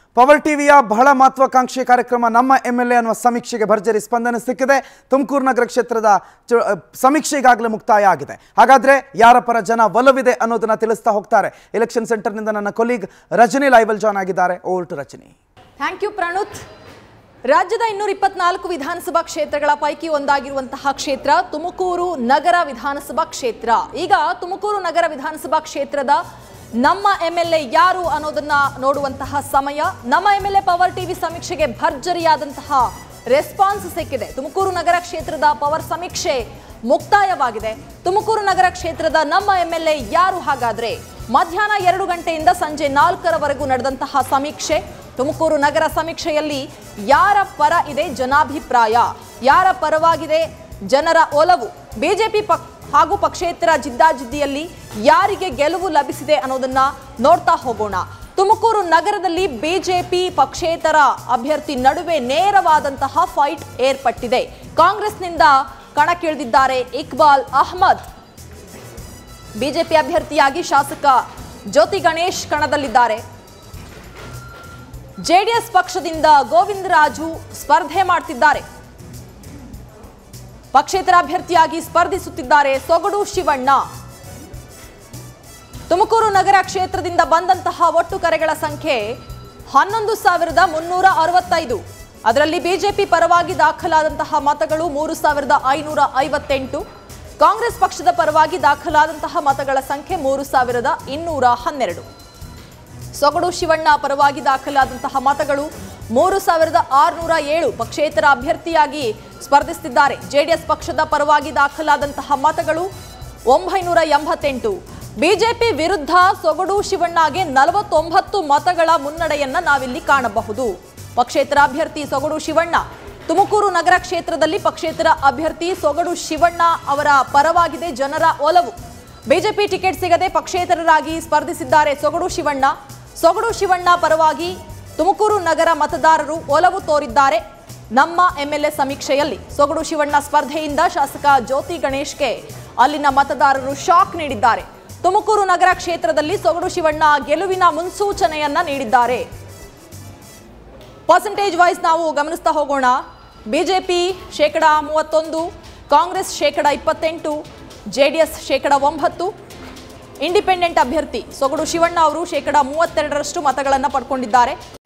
power ಟಿವಿಯ ಬಹಳ ಮಹತ್ವಾಕಾಂಕ್ಷಿ ಕಾರ್ಯಕ್ರಮ ನಮ್ಮ ಎಂ ಎಲ್ ಎ ಅನ್ನುವ ಸಮೀಕ್ಷೆಗೆ ಭರ್ಜರಿ ಸ್ಪಂದನೆ ಸಿಕ್ಕಿದೆ ತುಮಕೂರು ನಗರ ಕ್ಷೇತ್ರದ ಚು- ಸಮೀಕ್ಷೆ ಈಗಾಗಲೇ ಮುಕ್ತಾಯ ಆಗಿದೆ ಹಾಗಾದ್ರೆ ಯಾರ ಪರ ಜನ ಒಲವಿದೆ ಅನ್ನೋದನ್ನ ತಿಳಿಸ್ತಾ ಹೋಗ್ತಾರೆ ಎಲೆಕ್ಷನ್ ಸೆಂಟರ್ನಿಂದ ನನ್ನ ಕೊಲೀಗ್ ರಜನಿ ಲೈವಲ್ ಜಾಯ್ನ್ ಆಗಿದ್ದಾರೆ over to Rajini thank you Pranuth ರಾಜ್ಯದ ಇನ್ನೂರ ಇಪ್ಪತ್ನಾಲ್ಕು ವಿಧಾನಸಭಾ ಕ್ಷೇತ್ರಗಳ ಪೈಕಿ ಒಂದಾಗಿರುವಂತಹ ಕ್ಷೇತ್ರ ತುಮಕೂರು ನಗರ ವಿಧಾನಸಭಾ ಕ್ಷೇತ್ರ ಈಗ ತುಮಕೂರು ನಗರ ವಿಧಾನಸಭಾ ಕ್ಷೇತ್ರದ ನಮ್ಮ ಎಂ ಎಲ್ ಎ ಯಾರು ಅನ್ನೋದನ್ನ ನೋಡುವಂತಹ ಸಮಯ ನಮ್ಮ M L A power TV ಸಮೀಕ್ಷೆಗೆ ಭರ್ಜರಿಯಾದಂತಹ ರೆಸ್ಪಾನ್ಸ್ ಸಿಕ್ಕಿದೆ ತುಮಕೂರು ನಗರ ಕ್ಷೇತ್ರದ ಪವರ್ ಸಮೀಕ್ಷೆ ಮುಕ್ತಾಯವಾಗಿದೆ ತುಮಕೂರು ನಗರ ಕ್ಷೇತ್ರದ ನಮ್ಮ ಎಂ ಎಲ್ ಎ ಯಾರು ಹಾಗಾದ್ರೆ ಮಧ್ಯಾಹ್ನ ಎರಡು ಗಂಟೆಯಿಂದ ಸಂಜೆ ನಾಲ್ಕರವರೆಗೂ ನಡೆದಂತಹ ಸಮೀಕ್ಷೆ ತುಮಕೂರು ನಗರ ಸಮೀಕ್ಷೆಯಲ್ಲಿ ಯಾರ ಪರ ಇದೆ ಜನಾಭಿಪ್ರಾಯ ಯಾರ ಪರವಾಗಿದೆ ಜನರ ಒಲವು ಬಿಜೆಪಿ ಪಕ್ ಹಾಗೂ ಪಕ್ಷೇತರ ಜಿದ್ದಾಜಿದ್ದಿಯಲ್ಲಿ ಯಾರಿಗೆ ಗೆಲುವು ಲಭಿಸಿದೆ ಅನ್ನೋದನ್ನ ನೋಡ್ತಾ ಹೋಗೋಣ ತುಮಕೂರು ನಗರದಲ್ಲಿ ಬಿಜೆಪಿ ಪಕ್ಷೇತರ ಅಭ್ಯರ್ಥಿ ನಡುವೆ ನೇರವಾದಂತಹ ಫೈಟ್ ಏರ್ಪಟ್ಟಿದೆ ಕಾಂಗ್ರೆಸ್ನಿಂದ ಕಣಕ್ಕಿಳಿದಿದ್ದಾರೆ ಇಕ್ಬಾಲ್ ಅಹ್ಮದ್ ಬಿಜೆಪಿ ಅಭ್ಯರ್ಥಿಯಾಗಿ ಶಾಸಕ ಜ್ಯೋತಿ ಗಣೇಶ್ ಕಣದಲ್ಲಿದ್ದಾರೆ ಜೆಡಿಎಸ್ ಪಕ್ಷದಿಂದ ಗೋವಿಂದರಾಜು ಸ್ಪರ್ಧೆ ಮಾಡ್ತಿದ್ದಾರೆ ಪಕ್ಷೇತರ ಅಭ್ಯರ್ಥಿಯಾಗಿ ಸ್ಪರ್ಧಿಸುತ್ತಿದ್ದಾರೆ ಸೊಗಡು ಶಿವಣ್ಣ ತುಮಕೂರು ನಗರ ಕ್ಷೇತ್ರದಿಂದ ಬಂದಂತಹ ಒಟ್ಟು ಕರೆಗಳ ಸಂಖ್ಯೆ ಹನ್ನೊಂದು ಸಾವಿರದ ಮುನ್ನೂರ ಅರವತ್ತೈದು ಅದರಲ್ಲಿ ಬಿಜೆಪಿ ಪರವಾಗಿ ದಾಖಲಾದಂತಹ ಮತಗಳು ಮೂರು ಸಾವಿರದ ಐನೂರ ಐವತ್ತೆಂಟು ಕಾಂಗ್ರೆಸ್ ಪಕ್ಷದ ಪರವಾಗಿ ದಾಖಲಾದಂತಹ ಮತಗಳ ಸಂಖ್ಯೆ ಮೂರು ಸಾವಿರದ ಇನ್ನೂರ ಹನ್ನೆರಡು ಸೊಗಡು ಶಿವಣ್ಣ ಪರವಾಗಿ ದಾಖಲಾದಂತಹ ಮತಗಳು ಮೂರು ಸಾವಿರದ ಆರುನೂರ ಏಳು ಪಕ್ಷೇತರ ಅಭ್ಯರ್ಥಿಯಾಗಿ ಸ್ಪರ್ಧಿಸುತ್ತಿದ್ದಾರೆ ಜೆಡಿಎಸ್ ಪಕ್ಷದ ಪರವಾಗಿ ದಾಖಲಾದಂತಹ ಮತಗಳು ಒಂಬೈನೂರ ಎಂಬತ್ತೆಂಟು ಬಿಜೆಪಿ ವಿರುದ್ಧ ಸೊಗಡು ಶಿವಣ್ಣಗೆ ನಲವತ್ತೊಂಬತ್ತು ಮತಗಳ ಮುನ್ನಡೆಯನ್ನ ನಾವಿಲ್ಲಿ ಕಾಣಬಹುದು ಪಕ್ಷೇತರ ಅಭ್ಯರ್ಥಿ ಸೊಗಡು ಶಿವಣ್ಣ ತುಮಕೂರು ನಗರ ಕ್ಷೇತ್ರದಲ್ಲಿ ಪಕ್ಷೇತರ ಅಭ್ಯರ್ಥಿ ಸೊಗಡು ಶಿವಣ್ಣ ಅವರ ಪರವಾಗಿದೆ ಜನರ ಒಲವು ಬಿಜೆಪಿ ಟಿಕೆಟ್ ಸಿಗದೆ ಪಕ್ಷೇತರರಾಗಿ ಸ್ಪರ್ಧಿಸಿದ್ದಾರೆ ಸೊಗಡು ಶಿವಣ್ಣ ಸೊಗಡು ಶಿವಣ್ಣ ಪರವಾಗಿ ತುಮಕೂರು ನಗರ ಮತದಾರರು ಒಲವು ತೋರಿದ್ದಾರೆ ನಮ್ಮ ಎಂಎಲ್ಎ ಸಮೀಕ್ಷೆಯಲ್ಲಿ ಸೊಗಡು ಶಿವಣ್ಣ ಸ್ಪರ್ಧೆಯಿಂದ ಶಾಸಕ ಜ್ಯೋತಿ ಗಣೇಶ್ಗೆ ಅಲ್ಲಿನ ಮತದಾರರು ಶಾಕ್ ನೀಡಿದ್ದಾರೆ ತುಮಕೂರು ನಗರ ಕ್ಷೇತ್ರದಲ್ಲಿ ಸೊಗಡು ಶಿವಣ್ಣ ಗೆಲುವಿನ ಮುನ್ಸೂಚನೆಯನ್ನ ನೀಡಿದ್ದಾರೆ ಪರ್ಸೆಂಟೇಜ್ ವೈಸ್ ನಾವು ಗಮನಿಸ್ತಾ ಹೋಗೋಣ ಬಿಜೆಪಿ ಶೇಕಡ ಮೂವತ್ತೊಂದು ಕಾಂಗ್ರೆಸ್ ಶೇಕಡ ಇಪ್ಪತ್ತೆಂಟು ಜೆಡಿಎಸ್ ಶೇಕಡ ಒಂಬತ್ತು ಇಂಡಿಪೆಂಡೆಂಟ್ ಅಭ್ಯರ್ಥಿ ಸೊಗಡು ಶಿವಣ್ಣ ಅವರು ಶೇಕಡ ಮೂವತ್ತೆರಡರಷ್ಟು ಮತಗಳನ್ನು ಪಡ್ಕೊಂಡಿದ್ದಾರೆ